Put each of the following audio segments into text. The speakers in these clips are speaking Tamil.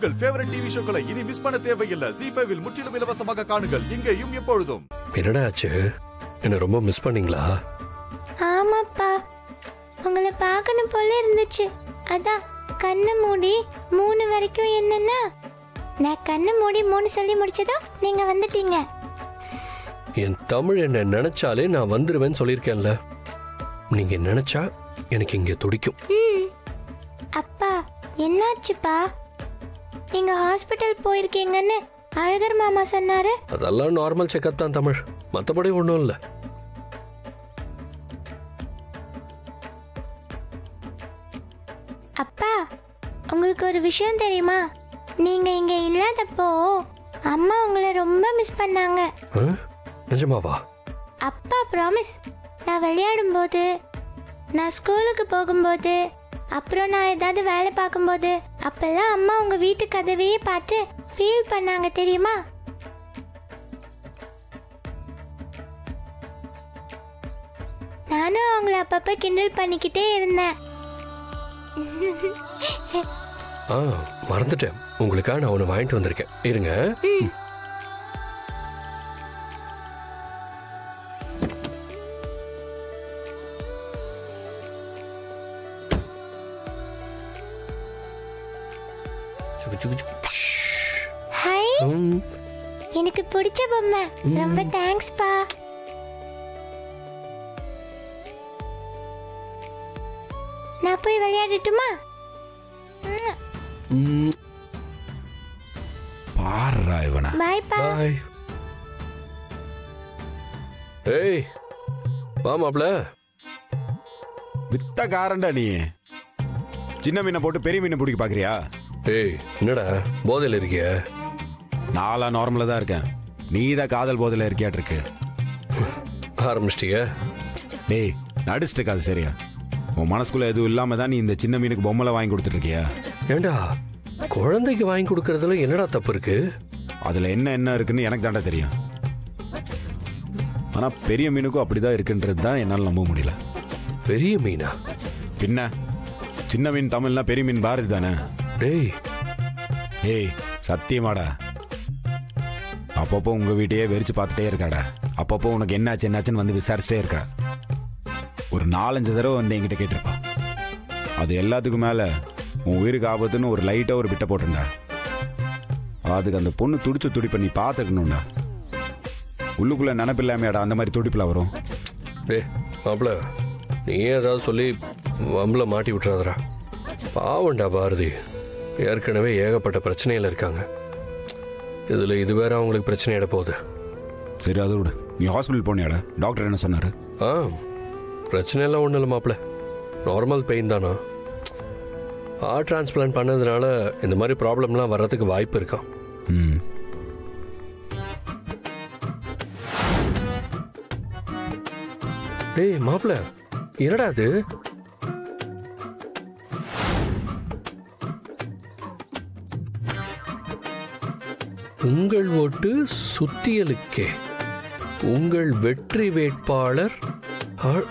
உங்கள் ஃபேவரட் டிவி ஷோக்களை இனி மிஸ் பண்ண தேவையில்லை ஜி ஃபைவில் முற்றிலும் இலவசமாக காணுங்கள் இங்கேயும் எப்பொழுதும் என்னடா ஆச்சு என்ன ரொம்ப மிஸ் பண்ணீங்களா ஆமாப்பா உங்களை பார்க்கணும் போல இருந்துச்சு அதான் கண்ணை மூடி மூணு வரைக்கும் என்னன்னா நான் கண்ணை மூடி மூணு சொல்லி முடிச்சதும் நீங்க வந்துட்டீங்க என் தமிழ் என்ன நினைச்சாலே நான் வந்துருவேன்னு சொல்லியிருக்கேன்ல நீங்க நினைச்சா எனக்கு இங்க துடிக்கும் ம் அப்பா என்னாச்சுப்பா நீங்க ஹாஸ்பிட்டல் போயிருக்கீங்கன்னு அழகர் மாமா சொன்னாரு அதெல்லாம் நார்மல் செக்கப் தான் தமிழ் மற்றபடி ஒன்றும் இல்லை அப்பா உங்களுக்கு ஒரு விஷயம் தெரியுமா நீங்க இங்க இல்லாதப்போ அம்மா உங்களை ரொம்ப மிஸ் பண்ணாங்க நிஜமாவா அப்பா ப்ராமிஸ் நான் விளையாடும்போது நான் ஸ்கூலுக்கு போகும்போது அப்புறம் நான் ஏதாவது வேலை பார்க்கும்போது அப்பெல்லாம் அம்மா உங்க வீட்டு கதவையே பார்த்து ஃபீல் பண்ணாங்க தெரியுமா நானும் அவங்கள அப்பப்ப கிண்டல் பண்ணிக்கிட்டே இருந்தேன் ஆ மறந்துட்டேன் உங்களுக்காக நான் ஒன்று வாங்கிட்டு வந்திருக்கேன் இருங்க ம். சுக்கு, சுக்கு, சுக்கு. ப்ஷ். ஹாய் ம், எனக்கு பிடிச்ச பொம்மை ரொம்ப தேங்க்ஸ்ப்பா நான் போய் விளையாடட்டுமா ம், பாடுறா இவனை பாய்ப்பா பாய் ஏய் வா மாப்ள வித்த காரண்டா நீ சின்ன மீனை போட்டு பெரிய மீனை பிடிக்க பாக்குறியா ஏய் என்னடா போதையில் இருக்கிய நாளா நார்மலா தான் இருக்கேன் நீ தான் காதல் போதில் இருக்கியாட்டு இருக்கு ஆரம்பிச்சிட்டிய டேய் நடிச்சிட்டு இருக்காது சரியா உன் மனசுக்குள்ள எதுவும் இல்லாம தான் நீ இந்த சின்ன மீனுக்கு பொம்மலை வாங்கி கொடுத்துட்டு இருக்கியா ஏண்டா குழந்தைக்கு வாங்கி கொடுக்கறதுல என்னடா தப்பு இருக்கு அதுல என்ன என்ன இருக்குன்னு எனக்கு தாண்டா தெரியும் ஆனா பெரிய மீனுக்கும் அப்படிதான் இருக்குன்றது தான் என்னால் நம்ப முடியல பெரிய மீனா பின்ன சின்ன மீன் தமிழ்னா பெரிய மீன் பாரதி தானே டேய் ஏய் சத்தியமாடா அப்பப்போ உங்க வீட்டையே வெறிச்சு பார்த்துட்டே இருக்காடா அப்பப்போ உனக்கு என்னாச்சு என்னாச்சுன்னு வந்து விசாரிச்சுட்டே இருக்கா ஒரு நாலஞ்சு தடவை வந்து என்கிட்ட கேட்டிருப்பா அது எல்லாத்துக்கும் மேல உன் உயிருக்கு ஆபத்துன்னு ஒரு லைட்டா ஒரு பிட்ட போட்டுண்டா அதுக்கு அந்த பொண்ணு துடிச்சு துடிப்பை நீ பார்த்துக்கணும்டா உள்ளுக்குள்ள நினப்பில்லாமையாடா அந்த மாதிரி துடிப்பில் வரும் டேய் மாப்ள நீ ஏதாவது சொல்லி வம்பல மாட்டி விட்டுறாதடா பாவண்டா பாரதி ஏற்கனவே ஏகப்பட்ட பிரச்சனையில் இருக்காங்க இதில் இது வேற அவங்களுக்கு பிரச்சனை இட போகுது சரி அதை விடு நீ ஹாஸ்பிட்டல் போனியாடா டாக்டர் என்ன சொன்னாரு ஆ பிரச்சனை எல்லாம் ஒன்றும் இல்லை மாப்ள நார்மல் பெயின் தானா ஹார்ட் டிரான்ஸ்பிளான்ட் பண்ணதுனால இந்த மாதிரி ப்ராப்ளம்லாம் வர்றதுக்கு வாய்ப்பு இருக்கான் ம் டேய் மாப்ள என்னடா அது உங்கள் ஓட்டு சுத்தியலுக்கே உங்கள் வெற்றி வேட்பாளர் அ-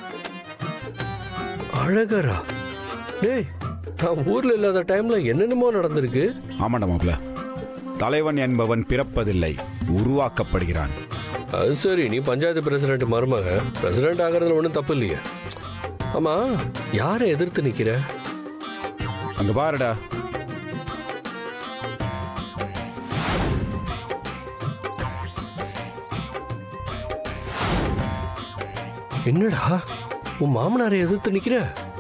அழகரா டேய் நான் ஊர்ல இல்லாத டைம்ல என்னென்னமோ நடந்திருக்கு ஆமாண்டா மாப்ள தலைவன் என்பவன் பிறப்பதில்லை உருவாக்கப்படுகிறான் அது சரி நீ பஞ்சாயத்து பிரசிடென்ட் மருமக பிரசிடென்ட் ஆகிறதுல ஒன்றும் தப்பு இல்லையே ஆமா யாரை எதிர்த்து நிக்கிற அங்க பாருடா என்னடா உன் மாமனாரை எதிர்த்து நிக்கிற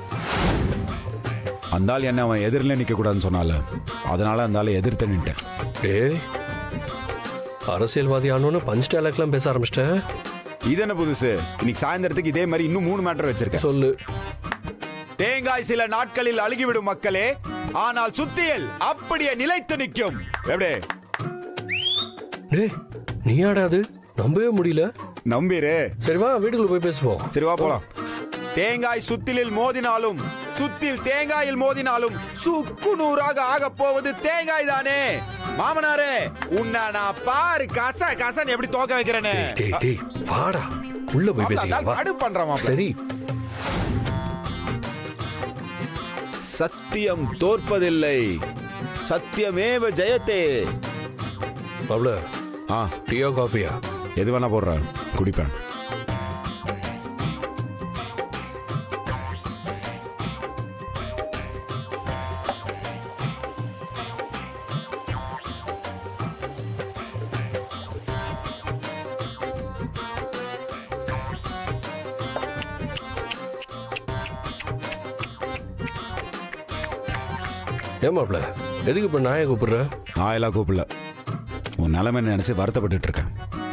அந்த ஆள் என்ன அவன் எதிரில் நிக்க கூடாதுன்னு சொன்னால அதனால அந்த ஆளை எதிர்த்து நின்ட்டேன் டேய் அரசியல்வாதி ஆனோன்னு பஞ்ச் டைலாக்லாம் பேச ஆரம்பிச்சிட்ட இது என்ன புதுசு இன்னைக்கு சாயந்தரத்துக்கு இதே மாதிரி இன்னும் மூணு மேட்டர் வச்சிருக்கேன் சொல்லு தேங்காய் சில நாட்களில் அழுகிவிடும் மக்களே ஆனால் சுத்தியல் அப்படியே நிலைத்து நிற்கும் எப்படி டேய் நீ ஆடாது நம்பவே முடியல நம்பிரு சரி வா வீட்டுக்குள்ள போய் பேசுவோம் சரி வா போலாம் தேங்காய் சுத்திலில் மோதினாலும் சுத்தில் தேங்காயில் மோதினாலும் சுக்கு நூறாக ஆக போவது தேங்காய் தானே மாமனாரே உன்னை நான் பாரு கச கசன் எப்படி தோக்க வைக்கிறேன்னு டேய் டேய் டேய் வாடா உள்ள போய் பேசிக்கலாம் வா அடு பண்றான் மாப்ள. சரி சத்தியம் தோற்பதில்லை சத்தியமேவ ஜெயத்தே மாப்பிள ஆ டீயா காஃபியா எது வேணா போடுற குடிப்பேன் ஏன் மாப்பிள எதுக்கு இப்போ நாயை கூப்பிடுற நான் எல்லாம் கூப்பிடல உன் நிலைமை நினைச்சு வருத்தப்பட்டுட்டு இருக்கேன்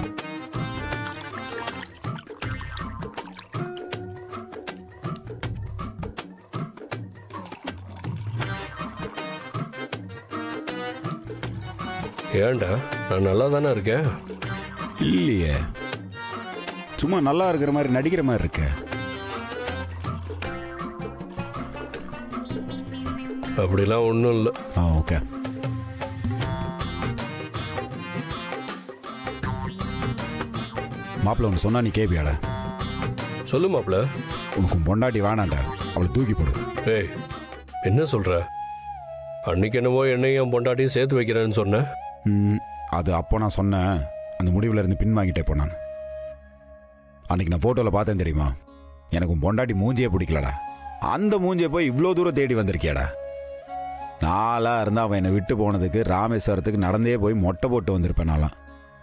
ஏன்டா நான் நல்லா தானே இருக்கேன் இல்லையே சும்மா நல்லா இருக்கிற மாதிரி நடிக்கிற மாதிரி இருக்க அப்படிலாம் ஒன்றும் இல்லை ஆ ஓகே மாப்பிள்ள ஒன்று சொன்னா நீ கேப்பியாடா சொல்லு மாப்பிள உனக்கு உன் பொண்டாட்டி வேணாண்டா அவளை தூக்கி போடு ஏய் என்ன சொல்ற அன்னைக்கு என்னவோ என்னையும் என் பொண்டாட்டியும் சேர்த்து வைக்கிறேன்னு சொன்னேன் ம், அது அப்போ நான் சொன்னேன் அந்த முடிவில் இருந்து பின்வாங்கிட்டே போனான் அன்னைக்கு நான் ஃபோட்டோவில் பார்த்தேன் தெரியுமா எனக்கு உன் பொண்டாட்டி மூஞ்சியே பிடிக்கலடா அந்த மூஞ்சியை போய் இவ்வளோ தூரம் தேடி வந்திருக்கியாடா நாளா இருந்தால் அவன் என்னை விட்டு போனதுக்கு ராமேஸ்வரத்துக்கு நடந்தே போய் மொட்டை போட்டு வந்திருப்பேன் நான்லாம்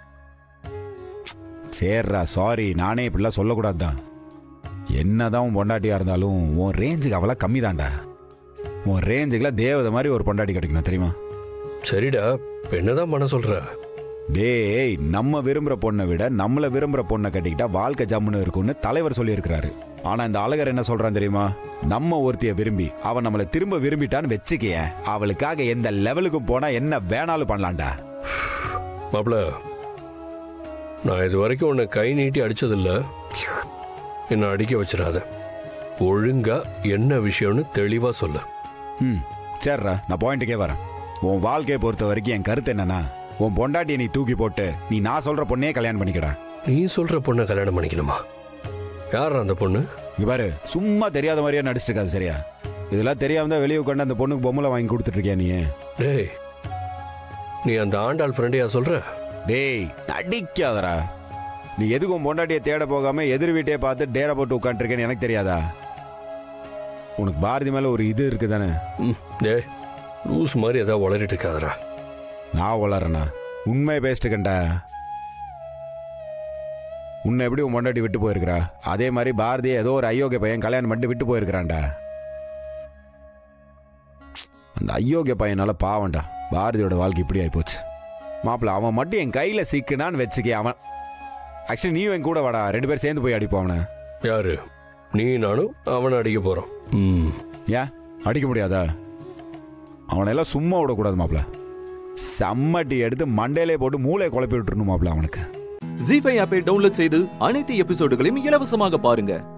சேர்றா சாரி நானே இப்படிலாம் சொல்லக்கூடாது தான் என்னதான் உன் பொண்டாட்டியாக இருந்தாலும் உன் ரேஞ்சுக்கு அவளாம் கம்மி தான்டா உன் ரேஞ்சுக்குலாம் தேவதை மாதிரி ஒரு பொண்டாட்டி கிடைக்கணும் தெரியுமா சரிடா இப்போ என்னதான் பண்ண சொல்ற டேய் நம்ம விரும்புற பொண்ணை விட நம்மள விரும்புற பொண்ணை கட்டிக்கிட்டா வாழ்க்கை ஜம்முன்னு இருக்கும்னு தலைவர் சொல்லியிருக்கிறாரு ஆனா இந்த அழகர் என்ன சொல்றான் தெரியுமா நம்ம ஒருத்திய விரும்பி அவன் நம்மளை திரும்ப விரும்பிட்டான்னு வச்சுக்கேன் அவளுக்காக எந்த லெவலுக்கும் போனா என்ன வேணாலும் பண்ணலாம்டா மாப்பிள நான் இது வரைக்கும் உன்னை கை நீட்டி அடிச்சதில்ல என்னை அடிக்க வச்சிடாத ஒழுங்கா என்ன விஷயம்னு தெளிவா சொல்லு ம் சரிடா நான் பாயிண்ட்டுக்கே வரேன் உன் வாழ்க்கையை பொறுத்த வரைக்கும் என் கருத்து என்னன்னா உன் பொண்டாட்டியை நீ தூக்கி போட்டு நீ நான் சொல்ற பொண்ணே கல்யாணம் பண்ணிக்கடா நீ சொல்ற பொண்ணை கல்யாணம் பண்ணிக்கணுமா யார் அந்த பொண்ணு இங்க பாரு சும்மா தெரியாத மாதிரியே நடிச்சிட்டு இருக்காது சரியா இதெல்லாம் தெரியாம தான் வெளியே உட்காந்து அந்த பொண்ணுக்கு பொம்மலை வாங்கி கொடுத்துட்டு இருக்கியா நீ டேய் நீ அந்த ஆண்டாள் ஃப்ரெண்டையா சொல்ற டேய் நடிக்காதடா நீ எதுக்கு உன் பொண்டாட்டியை தேட போகாம எதிர் வீட்டையே பார்த்து டேரா போட்டு உட்காந்துருக்கேன்னு எனக்கு தெரியாதா உனக்கு பாரதி மேல ஒரு இது இருக்கு தானே ம் டேய் லூஸ் மாதிரி ஏதாவது உளறிட்டு இருக்காதடா நான் வளரண்ணா உண்மையை பேசிட்டு கண்டா உன்னை எப்படி உன் பொண்டாட்டி விட்டு போயிருக்கிறா அதே மாதிரி பாரதி ஏதோ ஒரு அயோக்கிய பையன் கல்யாணம் பண்ணிட்டு விட்டு போயிருக்கிறான்டா அந்த அயோக்கிய பையனால பாவம்டா பாரதியோட வாழ்க்கை இப்படி ஆயிப்போச்சு மாப்பிள்ள அவன் மட்டும் என் கையில சிக்குனான்னு வச்சுக்கே அவன் ஆக்சுவலி நீயும் என் கூட வாடா ரெண்டு பேரும் சேர்ந்து போய் அடிப்போம் அவனை யாரு நீ நானும் அவனை அடிக்க போறோம் ம் ஏன் அடிக்க முடியாதா அவனெல்லாம் சும்மா விடக்கூடாது மாப்பிள்ள செம்மட்டி எடுத்து மண்டையிலே போட்டு மூளையை குழப்பி விட்டுருணும் மாப்பிள்ள அவனுக்கு ஜி ஃபைவ் ஆப்பை டவுன்லோட் செய்து அனைத்து எபிசோடுகளையும் இலவசமாக பாருங்க